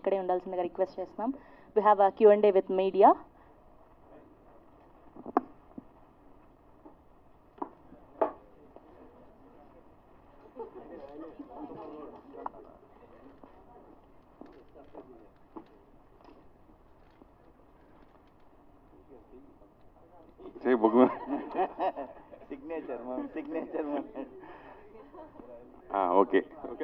ఇక్కడే ఉండాల్సిందిగా రిక్వెస్ట్ చేస్తున్నాం we have Q and A with media చేయి బొగ్గు సిగ్నేచర్ మ్యామ్ సిగ్నేచర్ మ్యామ్ ఆ, okay okay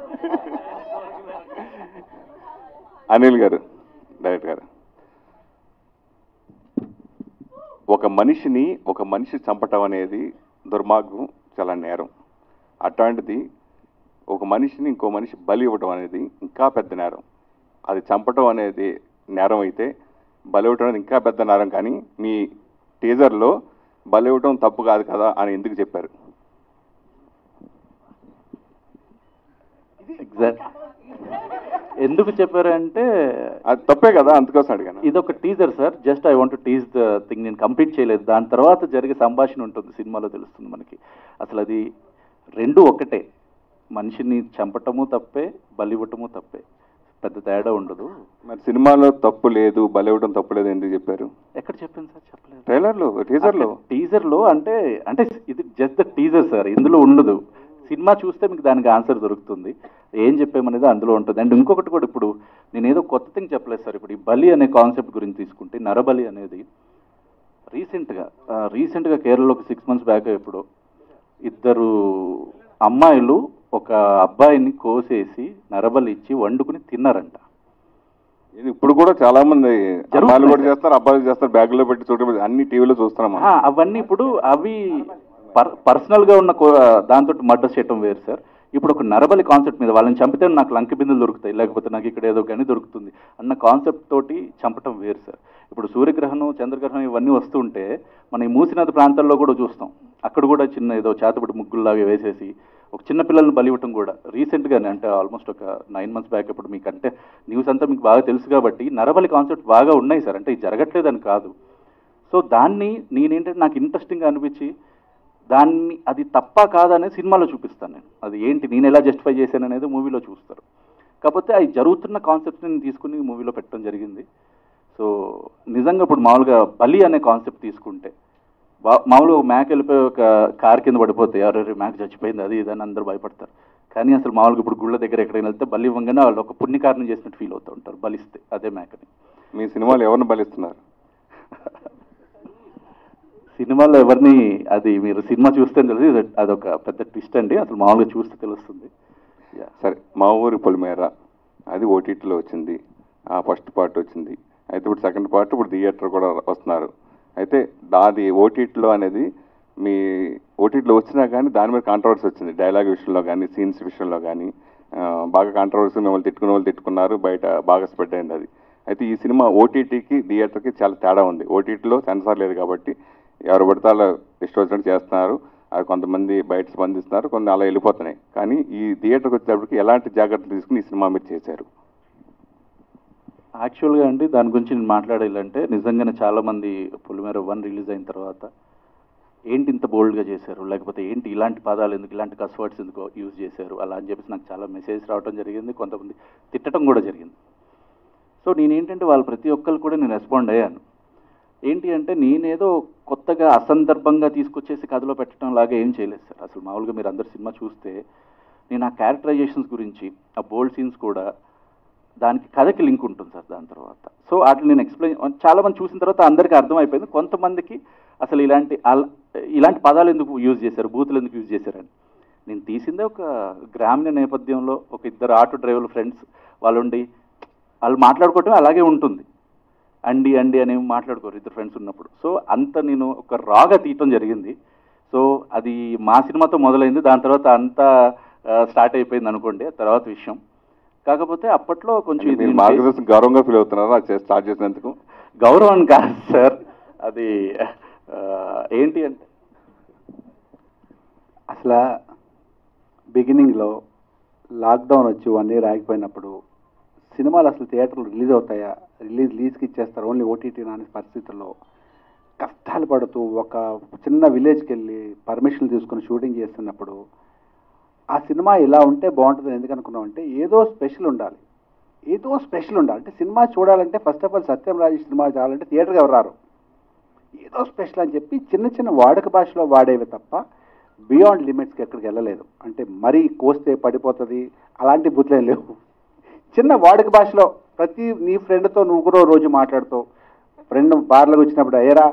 Anil garu director గారు ఒక మనిషిని ఒక మనిషి చంపటం అనేది దుర్మార్గం చాలా నేరం అట్లాంటిది ఒక మనిషిని ఇంకో మనిషి బలి ఇవ్వటం అనేది ఇంకా పెద్ద నేరం అది చంపటం అనేది నేరం అయితే బలి ఇవ్వటం అనేది ఇంకా పెద్ద నేరం కానీ మీ టీజర్లో బలి ఇవ్వటం తప్పు కాదు కదా అని ఎందుకు చెప్పారు ఎగ్జాక్ట్ ఎందుకు చెప్పారంటే అది తప్పే కదా అందుకోసం అడిగాను ఇది ఒక teaser sir just I want tease the thing నేను కంప్లీట్ చేయలేదు దాని తర్వాత జరిగే సంభాషణ ఉంటుంది సినిమాలో తెలుస్తుంది మనకి అసలు అది రెండు ఒకటే మనిషిని చంపటము తప్పే బలి ఇవ్వటము తప్పే పెద్ద తేడా ఉండదు మరి సినిమాలో తప్పు లేదు బలి ఇవ్వడం తప్పు లేదు ఎందుకు చెప్పారు ఎక్కడ చెప్పాను సార్ చెప్పలేదు ట్రైలర్లో టీజర్లో టీజర్ లో అంటే అంటే ఇది జస్ట్ ద టీజర్ సార్ ఇందులో ఉండదు సినిమా చూస్తే మీకు దానికి ఆన్సర్ దొరుకుతుంది ఏం చెప్పామనేది అందులో ఉంటుంది అండ్ ఇంకొకటి కూడా ఇప్పుడు నేను ఏదో కొత్త థింగ్ చెప్పలేదు సార్ ఇప్పుడు ఈ బలి అనే కాన్సెప్ట్ గురించి తీసుకుంటే నరబలి అనేది రీసెంట్గా రీసెంట్గా కేరళలో ఒక సిక్స్ మంత్స్ బ్యాక్ ఇప్పుడు ఇద్దరు అమ్మాయిలు ఒక అబ్బాయిని కోసేసి నరబలి ఇచ్చి వండుకుని తిన్నారంట ఇది ఇప్పుడు కూడా చాలా మంది జరుగుతుంది అమ్మాయిలు కూడా సార్. చేస్తారు అబ్బాయిలు చేస్తారు బ్యాగులో పెట్టి చూడ అన్ని టీవీలో చూస్తున్నాం మనం. ఆ, అవన్నీ ఇప్పుడు అవి పర్ పర్సనల్ గా ఉన్న కో- దాంతో మర్డర్ చేయటం వేరు సార్ ఇప్పుడు ఒక నరబలి కాన్సెప్ట్ మీద వాళ్ళని చంపితే నాకు లంక బిందులు దొరుకుతాయి లేకపోతే నాకు ఇక్కడ ఏదో కానీ దొరుకుతుంది అన్న కాన్సెప్ట్ తోటి చంపటం వేరు సార్ ఇప్పుడు సూర్యగ్రహణం చంద్రగ్రహణం ఇవన్నీ వస్తుంటే మన ఈ మూసినది ప్రాంతాల్లో కూడా చూస్తాం అక్కడ కూడా చిన్న ఏదో చేతబడి ముగ్గుల్లాగా వేసేసి ఒక చిన్న పిల్లల్ని బలి ఇవ్వటం కూడా రీసెంట్గానే అంటే ఆల్మోస్ట్ ఒక నైన్ మంత్స్ బ్యాక్ ఇప్పుడు మీకు అంటే న్యూస్ అంతా మీకు బాగా తెలుసు కాబట్టి నరబలి కాన్సెప్ట్ బాగా ఉన్నాయి సార్ అంటే ఇది జరగట్లేదని కాదు సో దాన్ని నేనేంటంటే నాకు ఇంట్రెస్టింగ్గా అనిపించి దాన్ని అది తప్ప కాదా అనేది సినిమాలో చూపిస్తాను నేను అది ఏంటి నేను ఎలా జస్టిఫై చేశాను అనేది మూవీలో చూస్తారు కాకపోతే అవి జరుగుతున్న కాన్సెప్ట్ని నేను తీసుకుని మూవీలో పెట్టడం జరిగింది సో నిజంగా ఇప్పుడు మామూలుగా బలి అనే కాన్సెప్ట్ తీసుకుంటే బా- మామూలుగా ఒక మ్యాక్ వెళ్ళిపోయి ఒక కార్ కింద పడిపోతే ఎవరెవరి మ్యాక్ చచ్చిపోయింది అది ఇదని అందరూ భయపడతారు కానీ అసలు మామూలుగా ఇప్పుడు గుళ్ళ దగ్గర ఎక్కడికి వెళ్తే బలి ఇవ్వగానే వాళ్ళు ఒక పుణ్యకారణం చేసినట్టు ఫీల్ అవుతూ ఉంటారు బలిస్తే అదే మ్యాక్ని మీ సినిమాలో ఎవరిని బలిస్తున్నారు సినిమాలో ఎవరిని అది మీరు సినిమా చూస్తే తెలిసి అదొక పెద్ద ట్విస్ట్ అండి అసలు మామూలుగా చూస్తే తెలుస్తుంది Yeah. సరే మా ఊరి పొలిమేర అది ఓటీటీలో వచ్చింది ఆ ఫస్ట్ పార్ట్ వచ్చింది అయితే ఇప్పుడు సెకండ్ పార్ట్ ఇప్పుడు థియేటర్ కూడా వస్తున్నారు అయితే దాది ఓటీటీలో అనేది మీ ఓటీటీలో వచ్చినా కానీ దాని మీద కాంట్రవర్సీ వచ్చింది డైలాగ్ విషయంలో కానీ సీన్స్ విషయంలో కానీ ఆ, బాగా కాంట్రవర్సీ మిమ్మల్ని తిట్టుకునే వాళ్ళు తిట్టుకున్నారు బయట బాగా స్ప్రెడ్ అయింది అది అయితే ఈ సినిమా ఓటీటీకి థియేటర్కి చాలా తేడా ఉంది ఓటీటీలో సెన్సార్ లేదు కాబట్టి ఎవరు పడితే అలా ఇష్టం వచ్చినట్టు చేస్తున్నారు అది కొంతమంది బయట స్పందిస్తున్నారు కొన్ని అలా వెళ్ళిపోతున్నాయి కానీ ఈ థియేటర్కి వచ్చేటప్పటికి ఎలాంటి జాగ్రత్తలు తీసుకుని ఈ సినిమా మీరు చేశారు యాక్చువల్గా అండి దాని గురించి నేను మాట్లాడాలంటే నిజంగానే చాలా మంది పులిమేర వన్ రిలీజ్ అయిన తర్వాత ఏంటి ఇంత బోల్డ్గా చేశారు లేకపోతే ఏంటి ఇలాంటి పదాలు ఎందుకు ఇలాంటి కస్ వర్డ్స్ ఎందుకు యూజ్ చేశారు అలా అని చెప్పేసి నాకు చాలా మెసేజ్ రావడం జరిగింది కొంతమంది తిట్టడం కూడా జరిగింది సో నేనేంటంటే వాళ్ళు ప్రతి ఒక్కరు కూడా నేను రెస్పాండ్ అయ్యాను ఏంటి అంటే నేనేదో కొత్తగా అసందర్భంగా తీసుకొచ్చేసి కథలో పెట్టడం లాగా ఏం చేయలేదు సార్ అసలు మామూలుగా మీరు అందరు సినిమా చూస్తే నేను ఆ క్యారెక్టరైజేషన్స్ గురించి ఆ బోల్డ్ సీన్స్ కూడా దానికి కథకి లింక్ ఉంటుంది సార్ దాని తర్వాత సో వాటిని నేను ఎక్స్ప్లెయిన్ చాలా మంది చూసిన తర్వాత అందరికీ అర్థమైపోయింది కొంతమందికి అసలు ఇలాంటి అల- ఇలాంటి పదాలు ఎందుకు యూజ్ చేశారు బూతులు ఎందుకు యూజ్ చేశారని నేను తీసిందే ఒక గ్రామీణ నేపథ్యంలో ఒక ఇద్దరు ఆటో డ్రైవర్ల ఫ్రెండ్స్ వాళ్ళు ఉండి వాళ్ళు మాట్లాడుకోవటం అలాగే ఉంటుంది అండి అండి అని మాట్లాడుకోరు ఇద్దరు ఫ్రెండ్స్ ఉన్నప్పుడు సో అంత నేను ఒక రాగా తీయటం జరిగింది సో అది మా సినిమాతో మొదలైంది దాని తర్వాత అంతా స్టార్ట్ అయిపోయింది అనుకోండి తర్వాత విషయం కాకపోతే అప్పట్లో కొంచెం ఇది మీరు నేను మార్గదర్శనం గౌరవంగా ఫీల్ అవుతున్నారా అది చేసి స్టార్ట్ చేసినందుకు గౌరవం కాదు సార్ అది ఆ, ఏంటి అంటే అసలు బిగినింగ్లో లాక్డౌన్ వచ్చి వన్ ఇయర్ ఆగిపోయినప్పుడు సినిమాలు అసలు థియేటర్లు రిలీజ్ అవుతాయా రిలీజ్ లీజ్కి ఇచ్చేస్తారు ఓన్లీ ఓటీటీ అనే పరిస్థితుల్లో కష్టాలు పడుతూ ఒక చిన్న విలేజ్కి వెళ్ళి పర్మిషన్ తీసుకుని షూటింగ్ చేస్తున్నప్పుడు ఆ సినిమా ఇలా ఉంటే బాగుంటుంది ఎందుకు అనుకున్నామంటే ఏదో స్పెషల్ ఉండాలి ఏదో స్పెషల్ ఉండాలి అంటే సినిమా చూడాలంటే first of all Satyam Rajesh cinema చూడాలంటే థియేటర్కి ఎవరు రారు ఏదో స్పెషల్ అని చెప్పి చిన్న చిన్న వాడుక భాషలో వాడేవి తప్ప బియాండ్ లిమిట్స్కి ఎక్కడికి వెళ్ళలేదు అంటే మరీ కోస్తే పడిపోతుంది అలాంటి బుద్ధులేం లేవు చిన్న వాడుక భాషలో ప్రతి నీ ఫ్రెండ్తో నువ్వు కూడా ఓ రోజు మాట్లాడుతావు ఫ్రెండ్ బార్లకు వచ్చినప్పుడు అయ్యరా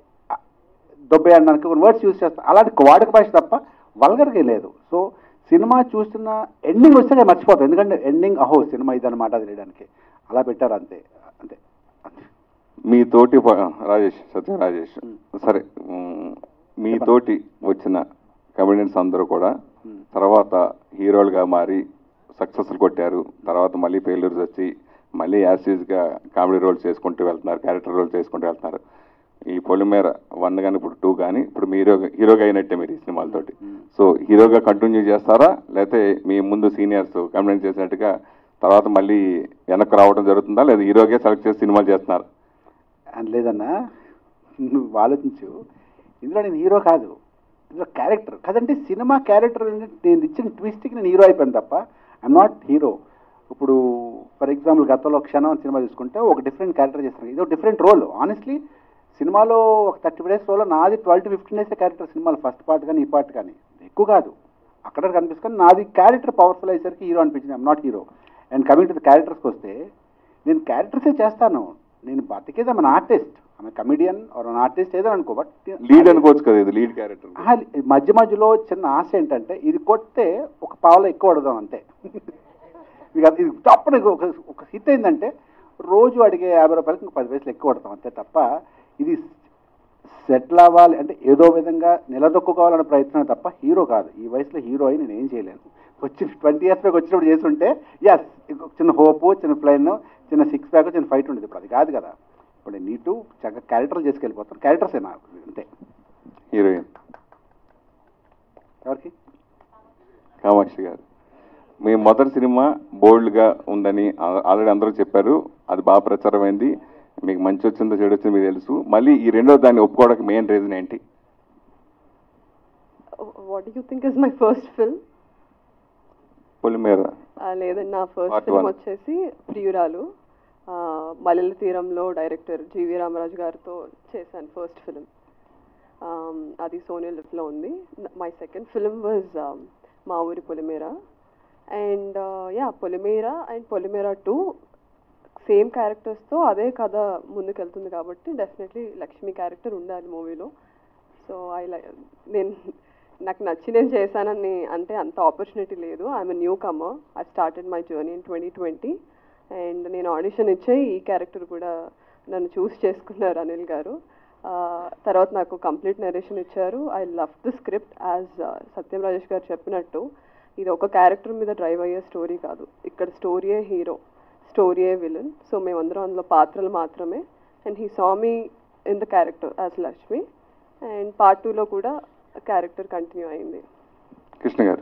దొబ్బే అన్నానికి కొన్ని వర్డ్స్ యూజ్ చేస్తాం అలాంటి వాడుక భాష తప్ప వల్గర్గా లేదు సో సినిమా చూస్తున్న ఎండింగ్ వస్తే నేను మర్చిపోతాం ఎందుకంటే ఎండింగ్ అహో సినిమా ఇదన్నమాట అది లేయడానికి అలా పెట్టారు అంతే అంతే అంతే మీ తోటి ప- రాజేష్ సత్య రాజేష్ సరే మ్, మీ తోటి వచ్చిన కమెడియన్స్ అందరూ కూడా మ్. తర్వాత హీరోలుగా మారి సక్సెస్లు కొట్టారు తర్వాత మళ్ళీ ఫెయిల్యూర్స్ వచ్చి మళ్ళీ యాసిడ్గా కామెడీ రోల్స్ చేసుకుంటూ వెళ్తున్నారు క్యారెక్టర్ రోల్స్ చేసుకుంటూ వెళ్తున్నారు ఈ పొలిమేర వన్ కానీ ఇప్పుడు టూ కానీ ఇప్పుడు మీరు హీరోగా అయినట్టే మీరు ఈ సినిమాలతోటి సో హీరోగా కంటిన్యూ చేస్తారా లేకపోతే మీ ముందు సీనియర్స్ కమెడియన్ చేసినట్టుగా తర్వాత మళ్ళీ వెనక్కి రావడం జరుగుతుందా లేదా హీరోగా సెలెక్ట్ చేసి సినిమాలు చేస్తున్నారు అని లేదన్నా నువ్వు ఆలోచించు ఇందులో నేను హీరో కాదు ఇందులో క్యారెక్టర్ కదంటే సినిమా క్యారెక్టర్ అంటే నేను ఇచ్చిన ట్విస్ట్కి నేను హీరో అయిపోయాను తప్ప ఐఎమ్ నాట్ హీరో ఇప్పుడు ఫర్ ఎగ్జాంపుల్ గతంలో క్షణం అని సినిమా తీసుకుంటే ఒక డిఫరెంట్ క్యారెక్టర్ చేస్తాను ఇది ఒక డిఫరెంట్ రోల్ ఆనెస్ట్లీ సినిమాలో ఒక థర్టీ డేస్ రోల్ నాది twelve to fifteen days character సినిమాలో ఫస్ట్ పార్ట్ కానీ ఈ పార్ట్ కానీ ఎక్కువ కాదు అక్కడ కనిపిస్తుంది నాది క్యారెక్టర్ పవర్ఫుల్ అయ్యేసరికి హీరో అనిపించింది I'm not hero and coming to the క్యారెక్టర్స్కి వస్తే నేను క్యారెక్టర్సే చేస్తాను నేను బతికేది మన ఆర్టిస్ట్ ఆమె కమిడియన్ ఆర్ అన్ ఆర్టిస్ట్ ఏదో అనుకో బట్ లీడ్ అనుకోవచ్చు కదా ఇది లీడ్ క్యారెక్టర్ ఆహా, మధ్య మధ్యలో చిన్న ఆశ ఏంటంటే ఇది కొడితే ఒక పావులో ఎక్కువ అడుగుదాం అంతే మీకు అది ఇది తప్పని ఒక ఒక హిట్ అయిందంటే రోజు అడిగే యాభై రూపాయలకి ఇంకో పది పైసలు ఎక్కువ పడతాం అంతే తప్ప ఇది సెటిల్ అవ్వాలి అంటే ఏదో విధంగా నిలదొక్కుకోవాలనే ప్రయత్నం తప్ప హీరో కాదు ఈ వయసులో హీరో అయి నేను ఏం చేయలేను వచ్చి ట్వంటీ ఇయర్స్ బ్యాక్ వచ్చినప్పుడు చేస్తుంటే ఎస్ చిన్న హోప్ చిన్న ప్లైన్ చిన్న సిక్స్ ప్యాక్ చిన్న ఫైట్ ఉండేది ఇప్పుడు అది కాదు కదా ఇప్పుడు నేను నీటు చక్కగా క్యారెక్టర్లు చేసుకెళ్ళిపోతాను క్యారెక్టర్సే నాకు అంతే హీరోయిన్ ఎవరికి కామాక్షి గారు మీ మొదటి సినిమా బోల్డ్గా ఉందని ఆ- ఆల్రెడీ అందరూ చెప్పారు అది బాగా ప్రచారమైంది మీకు మంచి వచ్చిందో చెడు వచ్చిందో మీకు తెలుసు మళ్ళీ ఈ రెండో దాన్ని ఒప్పుకోవడానికి మెయిన్ రీజన్ ఏంటి what do you think is my first film Polimera లేదండి నా ఫస్ట్ Part ఫిల్మ్ one. వచ్చేసి ప్రియురాలు ఆ, మల్లెల తీరంలో డైరెక్టర్ జీవి రామరాజు గారితో చేశాను ఫస్ట్ ఫిల్మ్ అది సోనీ లిఫ్ట్లో ఉంది my second film was Maa Oori Polimera and yeah Polimera and Polimera two same క్యారెక్టర్స్తో అదే కథ ముందుకెళ్తుంది కాబట్టి డెఫినెట్లీ లక్ష్మి క్యారెక్టర్ ఉండాలి మూవీలో సో ఐ లైక్ నేను నాకు నచ్చి నేను చేశానని అంటే అంత ఆపర్చునిటీ లేదు I'm newcomer I started my journey in twenty twenty and నేను ఆడిషన్ ఇచ్చే ఈ క్యారెక్టర్ కూడా నన్ను చూస్ చేసుకున్నారు అనిల్ గారు ఆ, తర్వాత నాకు కంప్లీట్ నరేషన్ ఇచ్చారు I love the script as Satyam Rajesh garu చెప్పినట్టు ఇది ఒక క్యారెక్టర్ మీద డ్రైవ్ అయ్యే స్టోరీ కాదు ఇక్కడ స్టోరీయే హీరో స్టోరీయే విలన్ సో మేమందరం అందులో పాత్రలు మాత్రమే and he saw me in the character as Lakshmi and part టూలో కూడా క్యారెక్టర్ కంటిన్యూ అయింది కృష్ణ గారు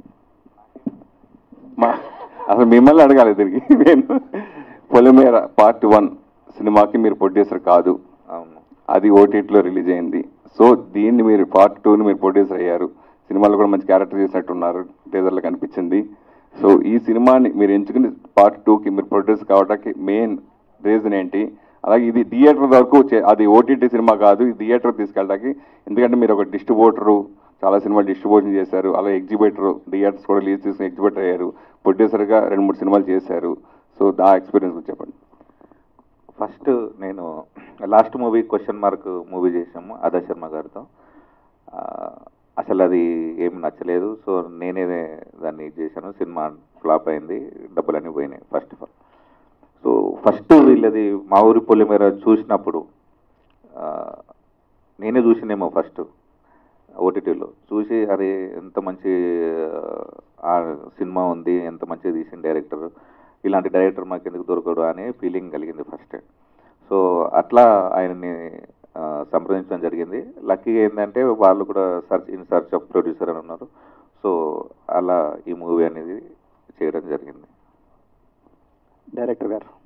మా అసలు మిమ్మల్ని అడగాలి దీనికి నేను పొలిమేర పార్ట్ వన్ సినిమాకి మీరు ప్రొడ్యూసర్ కాదు అవును అది ఓటీటీలో రిలీజ్ అయింది సో దీన్ని మీరు పార్ట్ టూని మీరు ప్రొడ్యూసర్ అయ్యారు సినిమాలో కూడా మంచి క్యారెక్టర్ చేసినట్టున్నారు టీజర్లో కనిపించింది సో ఈ సినిమాని మీరు ఎంచుకుని పార్ట్ టూకి మీరు ప్రొడ్యూసర్ కావడానికి మెయిన్ రీజన్ ఏంటి అలాగే ఇది థియేటర్ వరకు చే- అది ఓటీటీ సినిమా కాదు ఇది థియేటర్ తీసుకెళ్ళడానికి ఎందుకంటే మీరు ఒక డిస్ట్రిబ్యూటరు చాలా సినిమాలు డిస్ట్రిబ్యూషన్ చేశారు అలాగే ఎగ్జిబిటర్ థియేటర్స్ కూడా రిలీజ్ చేసిన ఎగ్జిబిటర్ అయ్యారు ప్రొడ్యూసర్గా రెండు మూడు సినిమాలు చేశారు సో దా ఎక్స్పీరియన్స్ గురించి చెప్పండి ఫస్ట్ నేను last movie question mark movie చేసాము అదా శర్మ గారితో ఆ, అసలు అది ఏం నచ్చలేదు సో నేనే దాన్ని చేశాను సినిమా ఫ్లాప్ అయింది డబ్బులన్నీ పోయినాయి first of all so first వీళ్ళది మా ఊరి పొలిమేర చూసినప్పుడు ఆ, నేనే చూసినేమో ఫస్ట్ ఓటీటీలో చూసి అరే ఎంత మంచి ఆ సినిమా ఉంది ఎంత మంచిగా తీసిన డైరెక్టర్ ఇలాంటి డైరెక్టర్ మాకు ఎందుకు దొరకడు అనే ఫీలింగ్ కలిగింది ఫస్ట్ సో అట్లా ఆయనని ఆ, సంప్రదించడం జరిగింది లక్కీగా ఏంటంటే వాళ్ళు కూడా search in search of producer అని ఉన్నారు సో అలా ఈ మూవీ అనేది చేయడం జరిగింది డైరెక్టర్ గారు